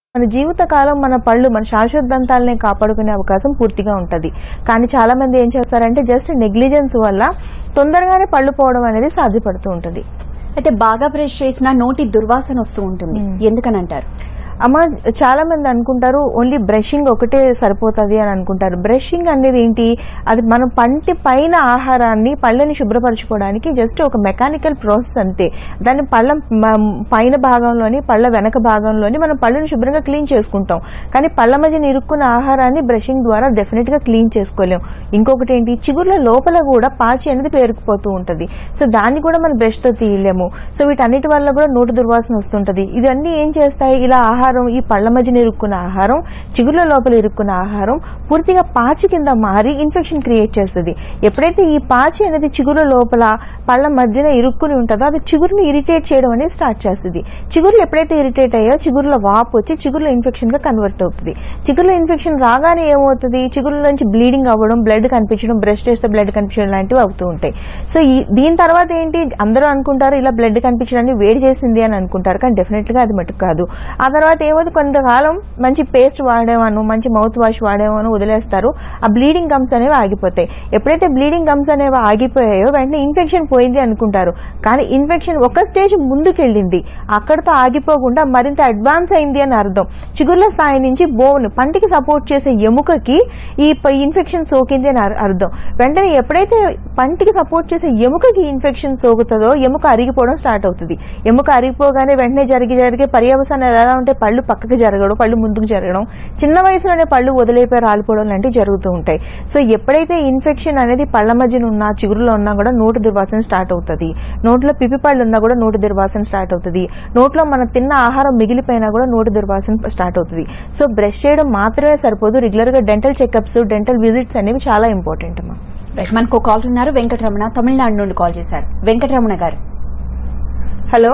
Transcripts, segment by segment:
మన జీవితకాలం మన పళ్ళు మన శాశ్వత దంతాలనే కాపాడుకునే అవకాశం పూర్తిగా ఉంటుంది కానీ చాలా మంది ఏం చేస్తారంటే జస్ట్ నెగ్లిజెన్స్ వల్ల తొందరగానే పళ్ళు పోవడం అనేది సాధ్యపడుతూ ఉంటుంది అయితే బాగా బ్రష్ చేసినా నోటి దుర్వాసన వస్తూ ఉంటుంది ఎందుకని అంటారు అమ్మ చాలా మంది అనుకుంటారు ఓన్లీ బ్రషింగ్ ఒకటే సరిపోతుంది అని అనుకుంటారు బ్రషింగ్ అనేది ఏంటి అది మన పంటి పైన ఆహారాన్ని పళ్ళని శుభ్రపరచుకోవడానికి జస్ట్ ఒక మెకానికల్ ప్రాసెస్ అంతే దాన్ని పళ్ళ మ- పైన భాగంలోని పళ్ళ వెనక భాగంలోని మనం పళ్ళని శుభ్రంగా క్లీన్ చేసుకుంటాం కానీ పళ్ళ మధ్యన ఇరుక్కున్న ఆహారాన్ని బ్రషింగ్ ద్వారా డెఫినెట్ గా క్లీన్ చేసుకోలేం ఇంకొకటి ఏంటి చిగుర్ల లోపల కూడా పాచి అనేది పేరుకుపోతూ ఉంటుంది సో దాన్ని కూడా మనం బ్రష్ తో తీయలేము సో వీటన్నిటి వల్ల కూడా నోటి దుర్వాసన వస్తుంటది ఇవన్నీ ఏం చేస్తాయి ఇలా ఆహారం ఈ పళ్ళ మధ్యన ఇరుక్కున్న ఆహారం చిగుర్ల లోపల ఇరుక్కున్న ఆహారం పూర్తిగా పాచి కింద మారి ఇన్ఫెక్షన్ క్రియేట్ చేస్తుంది ఎప్పుడైతే ఈ పాచి అనేది చిగుర్ల లోపల పళ్ళ మధ్యన ఇరుక్కుని ఉంటుందో అది చిగురుని ఇరిటేట్ చేయడం అనేది స్టార్ట్ చేస్తుంది చిగుర్లు ఎప్పుడైతే ఇరిటేట్ అయ్యో చిగుర్ల వాపు వచ్చి చిగుర్ల ఇన్ఫెక్షన్ గా కన్వర్ట్ అవుతుంది చిగుర్ల ఇన్ఫెక్షన్ రాగానే ఏమవుతుంది చిగుర్ల నుంచి బ్లీడింగ్ అవ్వడం బ్లడ్ కనిపించడం బ్రష్ చేస్తే బ్లడ్ కనిపించడం లాంటివి అవుతూ ఉంటాయి సో ఈ దీని తర్వాత ఏంటి అందరూ అనుకుంటారు ఇలా బ్లడ్ కనిపించడాన్ని వేడి చేసింది అని అనుకుంటారు కానీ డెఫినెట్ గా అది మటుకు కాదు ఆ తర్వాత ఏమవుతుంది కొంతకాలం మంచి పేస్ట్ వాడేవాను మంచి మౌత్ వాష్ వాడేవాను వదిలేస్తారు ఆ బ్లీడింగ్ గమ్స్ అనేవి ఆగిపోతాయి ఎప్పుడైతే బ్లీడింగ్ గమ్స్ అనేవి ఆగిపోయాయో వెంటనే ఇన్ఫెక్షన్ పోయింది అనుకుంటారు కానీ ఇన్ఫెక్షన్ ఒక స్టేజ్ ముందుకెళ్ళింది అక్కడతో ఆగిపోకుండా మరింత అడ్వాన్స్ అయింది అని అర్థం చిగుర్ల స్థాయి నుంచి బోన్ పంటికి సపోర్ట్ చేసే ఎముకకి ఈ ప- ఇన్ఫెక్షన్ సోకింది అని అర్- అర్థం వెంటనే ఎప్పుడైతే పంటికి సపోర్ట్ చేసే ఎముకకి ఇన్ఫెక్షన్ సోకుతుందో ఎముక అరిగిపోవడం స్టార్ట్ అవుతుంది ఎముక అరిగిపోగానే వెంటనే జరిగి జరిగే పర్యవసానాలు ఎలా ఉంటే పళ్ళు పక్కకి జరగడం పళ్ళు ముందుకు జరగడం చిన్న వయసులోనే పళ్ళు వదిలేపోయి రాలిపోవడం లాంటివి జరుగుతూ ఉంటాయి సో ఎప్పుడైతే ఇన్ఫెక్షన్ అనేది పళ్ళ మధ్యన ఉన్నా చిగురులో ఉన్నా కూడా నోటి దుర్వాసన స్టార్ట్ అవుతుంది నోట్లో పిపి పళ్ళు ఉన్నా కూడా నోటి దుర్వాసన స్టార్ట్ అవుతుంది నోట్లో మనం తిన్న ఆహారం మిగిలిపోయినా కూడా నోటి దుర్వాసన స్టార్ట్ అవుతుంది సో బ్రష్ చేయడం మాత్రమే సరిపోదు రెగ్యులర్ గా డెంటల్ చెకప్స్ డెంటల్ విజిట్స్ అనేవి చాలా ఇంపార్టెంట్ అమ్మా రైట్ మనకు కాల్ ఉన్నారు వెంకటరమణ తమిళనాడు నుండి కాల్ చేశారు Venkataramana garu hello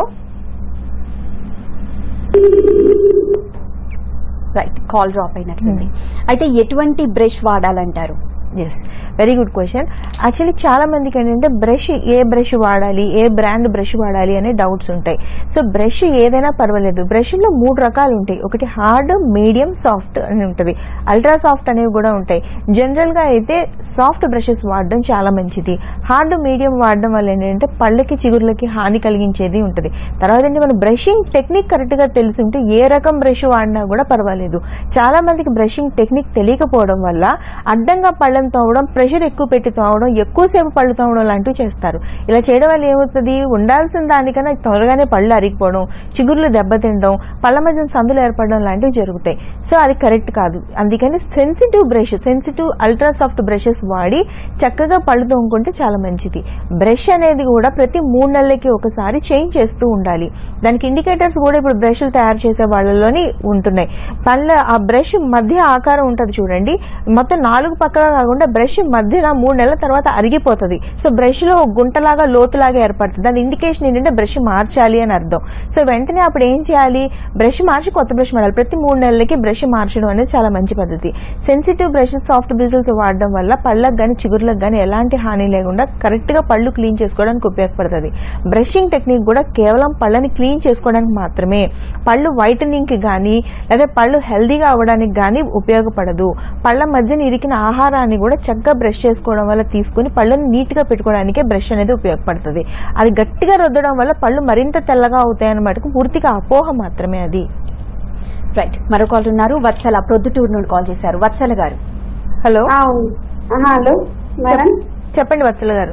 right call drop అయినట్లుంది అయితే ఎటువంటి బ్రష్ వాడాలంటారు yes very good question actually చాలా మందికి ఏంటంటే బ్రష్ ఏ బ్రష్ వాడాలి ఏ బ్రాండ్ బ్రష్ వాడాలి అనే డౌట్స్ ఉంటాయి సో బ్రష్ ఏదైనా పర్వాలేదు బ్రష్లో మూడు రకాలు ఉంటాయి ఒకటి హార్డ్ మీడియం సాఫ్ట్ అని ఉంటుంది అల్ట్రా సాఫ్ట్ అనేవి కూడా ఉంటాయి జనరల్ గా అయితే సాఫ్ట్ బ్రషెస్ వాడడం చాలా మంచిది హార్డ్ మీడియం వాడడం వల్ల ఏంటంటే పళ్ళకి చిగుర్లకి హాని కలిగించేది ఉంటుంది తర్వాత ఏంటి మన బ్రషింగ్ టెక్నిక్ కరెక్ట్ గా తెలిసి ఉంటే ఏ రకం బ్రష్ వాడినా కూడా పర్వాలేదు చాలా మందికి బ్రషింగ్ టెక్నిక్ తెలియకపోవడం వల్ల అడ్డంగా పళ్ళని తోవడం ప్రెషర్ ఎక్కువ పెట్టి తోవడం ఎక్కువసేపు పళ్ళు తోవడం లాంటివి చేస్తారు ఇలా చేయడం వల్ల ఏమవుతుంది ఉండాల్సిన దానికన్నా త్వరగానే పళ్ళు అరిగిపోవడం చిగుర్లు దెబ్బతినడం పళ్ళ మధ్య సందులు ఏర్పడడం లాంటివి జరుగుతాయి సో అది కరెక్ట్ కాదు అందుకని sensitive brush sensitive ultra soft brushes వాడి చక్కగా పళ్ళు తోముకుంటే చాలా మంచిది బ్రష్ అనేది కూడా ప్రతి మూడు నెలలకి ఒకసారి చేంజ్ చేస్తూ ఉండాలి దానికి ఇండికేటర్స్ కూడా ఇప్పుడు బ్రష్లు తయారు చేసే వాళ్ళలోని ఉంటున్నాయి పళ్ళ ఆ బ్రష్ మధ్య ఆకారం ఉంటుంది చూడండి మొత్తం నాలుగు పక్కగా కాకుండా బ్రష్ మధ్యన మూడు నెలల తర్వాత అరిగిపోతుంది సో బ్రష్ లో ఒక గుంటలాగా లోతులాగా ఏర్పడుతుంది దాని ఇండికేషన్ ఏంటంటే బ్రష్ మార్చాలి అని అర్థం సో వెంటనే అప్పుడు ఏం చేయాలి బ్రష్ మార్చి కొత్త బ్రష్ వాడాలి ప్రతి మూడు నెలలకి బ్రష్ మార్చడం అనేది చాలా మంచి పద్ధతి సెన్సిటివ్ బ్రషెస్ సాఫ్ట్ బ్రిజిల్స్ వాడడం వల్ల పళ్ళకు కానీ చిగుర్లకు కానీ ఎలాంటి హాని లేకుండా కరెక్ట్ గా పళ్ళు క్లీన్ చేసుకోవడానికి ఉపయోగపడుతుంది బ్రషింగ్ టెక్నిక్ కూడా కేవలం పళ్ళని క్లీన్ చేసుకోవడానికి మాత్రమే పళ్ళు వైటనింగ్ కి కానీ లేదా పళ్ళు హెల్దీగా అవ్వడానికి కానీ ఉపయోగపడదు పళ్ళ మధ్యన ఇరికిన ఆహారాన్ని కూడా చక్కగా బ్రష్ చేసుకోవడం వల్ల తీసుకుని పళ్ళని నీట్ గా పెట్టుకోవడానికే బ్రష్ అనేది ఉపయోగపడుతుంది అది గట్టిగా రుద్దడం వల్ల పళ్ళు మరింత తెల్లగా అవుతాయన్నమాట పూర్తిగా అపోహ మాత్రమే అది రైట్ మరో కాల్ ఉన్నారు వత్సల ప్రొద్దుటూరు నుండి కాల్ చేశారు వత్సల గారు హలో అవును హలో మేడం చెప్పండి వత్సల గారు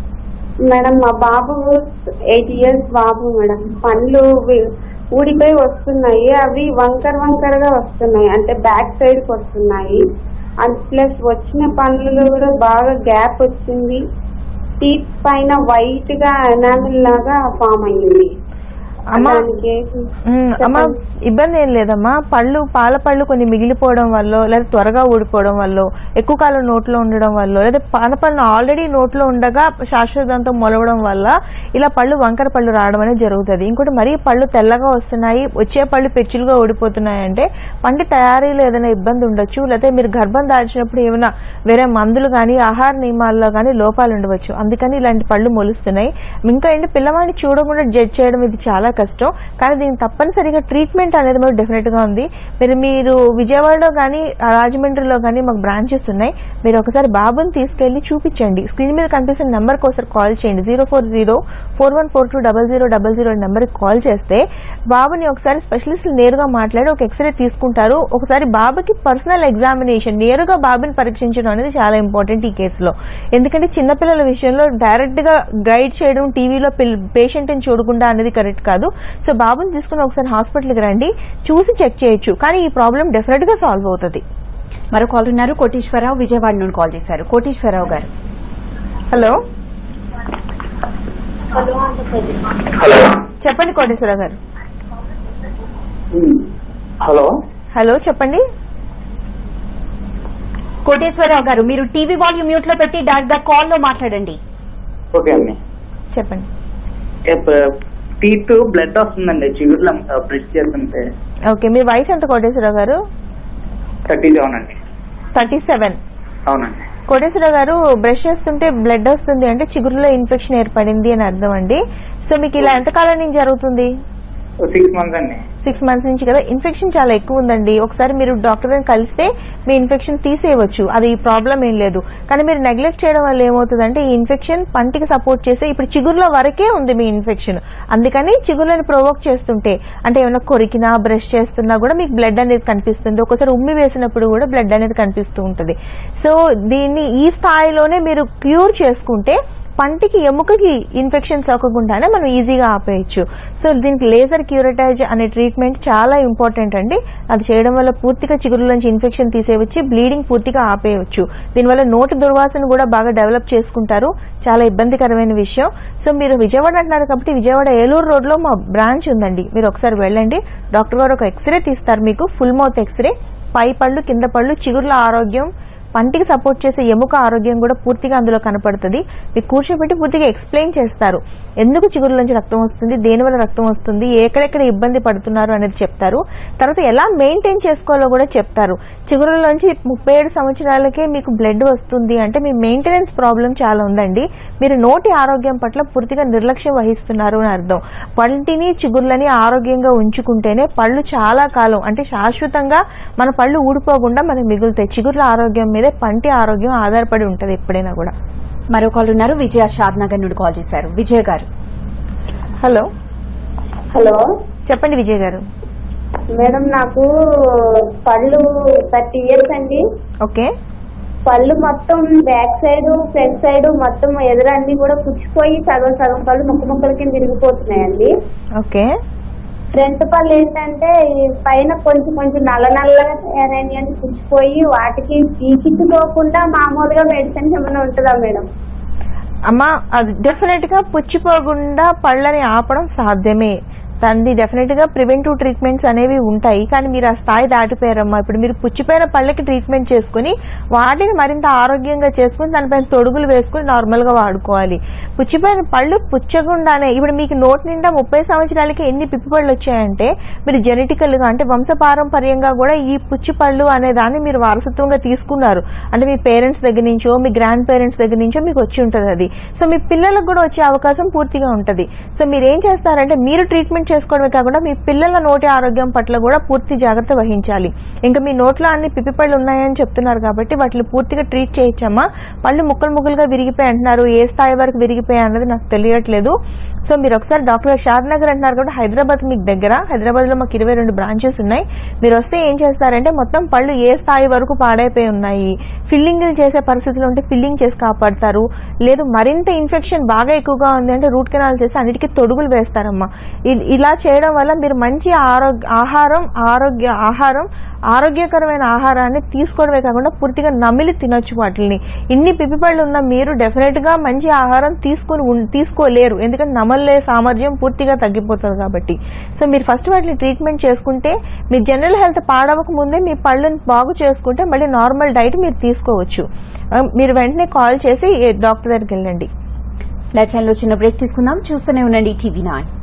మేడం మా బాబు ఎయిట్ ఇయర్స్ బాబు మేడం పండ్లు వి- ఊడిపోయి వస్తున్నాయి అవి వంకర వంకరగా వస్తున్నాయి అంటే బ్యాక్ సైడ్ కి వస్తున్నాయి అండ్ ప్లస్ వచ్చిన పండ్లలో కూడా బాగా గ్యాప్ వచ్చింది టీత్ పైన వైట్ గా ఎనామిల్ లాగా ఫామ్ అయ్యింది అమ్మా దానికి మ్మ్. అమ్మా ఇబ్బంది ఏం లేదమ్మా పళ్ళు పాల పళ్ళు కొన్ని మిగిలిపోవడం వల్ల లేదా త్వరగా ఊడిపోవడం వల్ల ఎక్కువ కాలం నోట్లో ఉండడం వల్ల లేదా పాల పళ్ళు ఆల్రెడీ నోట్లో ఉండగా శాశ్వతంతో మొలవడం వల్ల ఇలా పళ్ళు వంకర పళ్ళు రావడం అనేది జరుగుతుంది ఇంకోటి మరీ పళ్ళు తెల్లగా వస్తున్నాయి వచ్చే పళ్ళు పెచ్చులుగా ఊడిపోతున్నాయి అంటే పంటి తయారీలో ఏదైనా ఇబ్బంది ఉండొచ్చు లేకపోతే మీరు గర్భం దాల్చినప్పుడు ఏమైనా వేరే మందులు కానీ ఆహార నియమాల్లో కానీ లోపాలు ఉండవచ్చు అందుకని ఇలాంటి పళ్ళు మొలుస్తున్నాయి ఇంకా ఏంటి పిల్లవాడిని చూడకుండా జడ్జ్ చేయడం ఇది చాలా చాలా కష్టం కానీ దీనికి తప్పనిసరిగా ట్రీట్మెంట్ అనేది మాకు డెఫినెట్గా ఉంది మీరు మీరు విజయవాడలో కానీ రాజమండ్రిలో కానీ మాకు బ్రాంచెస్ ఉన్నాయి మీరు ఒకసారి బాబుని తీసుకెళ్లి చూపించండి స్క్రీన్ మీద కనిపిస్తున్న నెంబర్కి ఒకసారి కాల్ చేయండి zero four zero four one four two double zero double zero నెంబర్కి కాల్ చేస్తే బాబుని ఒకసారి స్పెషలిస్టులు నేరుగా మాట్లాడి ఒక ఎక్స్రే తీసుకుంటారు ఒకసారి బాబుకి పర్సనల్ ఎగ్జామినేషన్ నేరుగా బాబుని పరీక్షించడం అనేది చాలా ఇంపార్టెంట్ ఈ కేసులో ఎందుకంటే చిన్నపిల్లల విషయంలో డైరెక్ట్ గా గైడ్ చేయడం టీవీలో పేషెంట్ ని చూడకుండా అనేది కరెక్ట్ కాదు సో బాబుని తీసుకుని ఒకసారి హాస్పిటల్కి రండి చూసి చెక్ చేయొచ్చు కానీ ఈ ప్రాబ్లం డెఫినెట్ గా సాల్వ్ అవుతుంది మరో కాల్ ఉన్నారు కోటేశ్వరరావు విజయవాడ నుండి కాల్ చేశారు కోటేశ్వరరావు గారు హలో హలో చెప్పండి కోటేశ్వర గారు హలో హలో చెప్పండి కోటేశ్వరరావు గారు మీరు టీవీ వాల్యూమ్ మ్యూట్ లో పెట్టి డైరెక్ట్ గా కాల్ లో మాట్లాడండి ఓకే అండి చెప్పండి టీత్ బ్లడ్ వస్తుందండి చిగురులో బ్రష్ చేస్తుంటే ఓకే మీ వయసు ఎంత కోటేశ్వరరావు గారు థర్టీ సెవెన్ అండి థర్టీ సెవెన్ అవునండి కోటేశ్వరరావు గారు బ్రష్ చేస్తుంటే బ్లడ్ వస్తుంది అంటే చిగురులో ఇన్ఫెక్షన్ ఏర్పడింది అని అర్థం అండి సో మీకు ఇలా ఎంతకాలం నుంచి జరుగుతుంది సిక్స్ మంత్స్ అండి సిక్స్ మంత్స్ నుంచి కదా ఇన్ఫెక్షన్ చాలా ఎక్కువ ఉందండి ఒకసారి మీరు డాక్టర్ దగ్గర కలిస్తే మీ ఇన్ఫెక్షన్ తీసేయవచ్చు అది ప్రాబ్లం ఏం లేదు కానీ మీరు నెగ్లెక్ట్ చేయడం వల్ల ఏమవుతుందంటే ఈ ఇన్ఫెక్షన్ పంటికి సపోర్ట్ చేసే ఇప్పుడు చిగురులో వరకే ఉంది మీ ఇన్ఫెక్షన్ అందుకని చిగురులను ప్రొవోక్ చేస్తుంటే అంటే ఏమైనా కొరికినా బ్రష్ చేస్తున్నా కూడా మీకు బ్లడ్ అనేది కనిపిస్తుంది ఒకసారి ఉమ్మి వేసినప్పుడు కూడా బ్లడ్ అనేది కనిపిస్తూ ఉంటుంది సో దీన్ని ఈ స్థాయిలోనే మీరు క్యూర్ చేసుకుంటే పంటికి ఎముకకి ఇన్ఫెక్షన్ సోకకుండానే మనం ఈజీగా ఆపేయచ్చు సో దీనికి లేజర్ క్యూరటైజ్ అనే ట్రీట్మెంట్ చాలా ఇంపార్టెంట్ అండి అది చేయడం వల్ల పూర్తిగా చిగురులోంచి ఇన్ఫెక్షన్ తీసేయవచ్చు బ్లీడింగ్ పూర్తిగా ఆపేయవచ్చు దీనివల్ల నోటి దుర్వాసన కూడా బాగా డెవలప్ చేసుకుంటారు చాలా ఇబ్బందికరమైన విషయం సో మీరు విజయవాడ అంటున్నారు కాబట్టి విజయవాడ ఏలూరు రోడ్లో మా బ్రాంచ్ ఉందండి మీరు ఒకసారి వెళ్ళండి డాక్టర్ గారు ఒక ఎక్స్రే తీస్తారు మీకు ఫుల్ మౌత్ ఎక్స్రే పై పళ్ళు కింద పళ్ళు చిగుర్ల ఆరోగ్యం పంటికి సపోర్ట్ చేసే ఎముక ఆరోగ్యం కూడా పూర్తిగా అందులో కనపడుతుంది మీకు కూర్చోబెట్టి పూర్తిగా ఎక్స్ప్లెయిన్ చేస్తారు ఎందుకు చిగురులోంచి రక్తం వస్తుంది దేనివల్ల రక్తం వస్తుంది ఎక్కడెక్కడ ఇబ్బంది పడుతున్నారు అనేది చెప్తారు తర్వాత ఎలా మెయింటైన్ చేసుకోవాలో కూడా చెప్తారు చిగురులోంచి ముప్పై ఏడు సంవత్సరాలకే మీకు బ్లడ్ వస్తుంది అంటే మీ మెయింటెనెన్స్ ప్రాబ్లం చాలా ఉందండి మీరు నోటి ఆరోగ్యం పట్ల పూర్తిగా నిర్లక్ష్యం వహిస్తున్నారు అని అర్థం పంటిని చిగుర్లని ఆరోగ్యంగా ఉంచుకుంటేనే పళ్ళు చాలా కాలం అంటే శాశ్వతంగా మన పళ్ళు ఊడిపోకుండా మనకు మిగులుతాయి చిగుర్ల ఆరోగ్యం మీదే పంటి ఆరోగ్యం ఆధారపడి ఉంటుంది ఎప్పుడైనా కూడా మరో కాల్ ఉన్నారు విజయ షాద్ నగర్ నుండి కాల్ చేశారు విజయ్ గారు హలో హలో చెప్పండి విజయ్ గారు మేడం నాకు పళ్ళు థర్టీ ఇయర్స్ అండి ఓకే పళ్ళు మొత్తం బ్యాక్ సైడ్ ఫ్రంట్ సైడ్ మొత్తం ఎదురన్నీ కూడా పుచ్చిపోయి సగం సగం పళ్ళు ముక్క ముక్కల కింద విరిగిపోతున్నాయండి ఓకే ఫ్రంట్ పళ్ళు ఏంటంటే ఈ పైన కొంచెం కొంచెం నల్ల నల్లగా తయారైనవి అని పుచ్చిపోయి వాటికి తీకిచ్చుకోకుండా మామూలుగా మెడిసిన్స్ ఏమైనా ఉంటుందా మేడం అమ్మా అది డెఫినెట్ గా పుచ్చిపోకుండా పళ్ళని ఆపడం సాధ్యమే దాన్ని డెఫినెట్ గా ప్రివెంటివ్ ట్రీట్మెంట్స్ అనేవి ఉంటాయి కానీ మీరు ఆ స్థాయి దాటిపోయారమ్మా ఇప్పుడు మీరు పుచ్చిపోయిన పళ్ళకి ట్రీట్మెంట్ చేసుకుని వాటిని మరింత ఆరోగ్యంగా చేసుకుని దానిపైన తొడుగులు వేసుకుని నార్మల్ గా వాడుకోవాలి పుచ్చిపోయిన పళ్ళు పుచ్చకుండానే ఇప్పుడు మీకు నోటి నిండా ముప్పై సంవత్సరాలకి ఎన్ని పిప్పి పళ్ళు వచ్చాయంటే మీరు జెనెటికల్ గా అంటే వంశపారంపర్యంగా కూడా ఈ పుచ్చి పళ్ళు అనే దాన్ని మీరు వారసత్వంగా తీసుకున్నారు అంటే మీ పేరెంట్స్ దగ్గర నుంచో మీ గ్రాండ్ పేరెంట్స్ దగ్గర నుంచో మీకు వచ్చి ఉంటుంది అది సో మీ పిల్లలకు కూడా వచ్చే అవకాశం పూర్తిగా ఉంటుంది సో మీరు ఏం చేస్తారంటే మీరు ట్రీట్మెంట్ చేసుకోవడమే కాకుండా మీ పిల్లల నోటి ఆరోగ్యం పట్ల కూడా పూర్తి జాగ్రత్త వహించాలి ఇంకా మీ నోట్లో అన్ని పిప్పి పళ్ళు ఉన్నాయని చెప్తున్నారు కాబట్టి వాటిని పూర్తిగా ట్రీట్ చేయొచ్చమ్మా పళ్ళు ముక్కలు ముక్కలుగా విరిగిపోయి అంటున్నారు ఏ స్థాయి వరకు విరిగిపోయాయి అన్నది నాకు తెలియట్లేదు సో మీరు ఒకసారి డాక్టర్ షాద్ నగర్ అంటున్నారు కాబట్టి హైదరాబాద్ మీకు దగ్గర హైదరాబాద్ లో మాకు ఇరవై రెండు బ్రాంచెస్ ఉన్నాయి మీరు వస్తే ఏం చేస్తారంటే మొత్తం పళ్ళు ఏ స్థాయి వరకు పాడైపోయి ఉన్నాయి ఫిల్లింగ్ చేసే పరిస్థితులు ఉంటే ఫిల్లింగ్ చేసి కాపాడతారు లేదు మరింత ఇన్ఫెక్షన్ బాగా ఎక్కువగా ఉంది అంటే రూట్ కెనాల్ చేసి అన్నిటికీ తొడుగులు వేస్తారమ్మా ఇ- ఇలా చేయడం వల్ల మీరు మంచి ఆరోగ్య ఆహారం ఆరోగ్య ఆహారం ఆరోగ్యకరమైన ఆహారాన్ని తీసుకోవడమే కాకుండా పూర్తిగా నమిలి తినొచ్చు వాటిని ఇన్ని పిప్పిపళ్ళు ఉన్న మీరు డెఫినెట్ గా మంచి ఆహారం తీసుకొని ఉన్- తీసుకోలేరు ఎందుకంటే నమలే సామర్థ్యం పూర్తిగా తగ్గిపోతుంది కాబట్టి సో మీరు ఫస్ట్ వాటిని ట్రీట్మెంట్ చేసుకుంటే మీ జనరల్ హెల్త్ పాడవక ముందే మీ పళ్ళని బాగు చేసుకుంటే మళ్ళీ నార్మల్ డైట్ మీరు తీసుకోవచ్చు ఆ, మీరు వెంటనే కాల్ చేసి ఏ డాక్టర్ దగ్గరికి వెళ్ళండి లైఫ్ లైన్ లో చిన్న బ్రేక్ తీసుకుందాం చూస్తూనే ఉండండి టీవీ నైన్